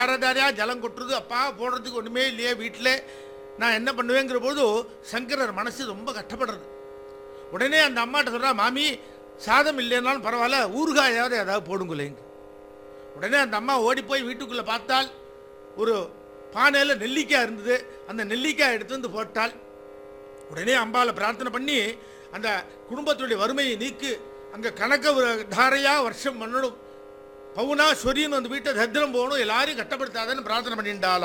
தாரதாரியா ஜலம் கொட்டுறது அப்பா போடுறதுக்கு ஒன்றுமே இல்லையே வீட்டில் நான் என்ன பண்ணுவேங்கிற போது சங்கரர் மனசு ரொம்ப கஷ்டப்படுறது உடனே அந்த அம்மாட்ட சொல்றா மாமி சாதம் இல்லைன்னாலும் பரவாயில்ல ஊறுகாயாவது ஏதாவது போடுங்களேங்க உடனே அந்த அம்மா ஓடி போய் வீட்டுக்குள்ளே பார்த்தால் ஒரு பானையில் நெல்லிக்காய் இருந்தது அந்த நெல்லிக்காய் எடுத்து வந்து போட்டால் உடனே அம்பாவை பிரார்த்தனை பண்ணி அந்த குடும்பத்துடைய வறுமையை நீக்கு அங்கே கணக்க ஒரு தாரையா வருஷம் பண்ணணும் பவுனா சொரின்னு அந்த வீட்டை தத்திரம் போகணும் எல்லாரையும் கட்டப்படுத்தாதன்னு பிரார்த்தனை பண்ணிட்டாள்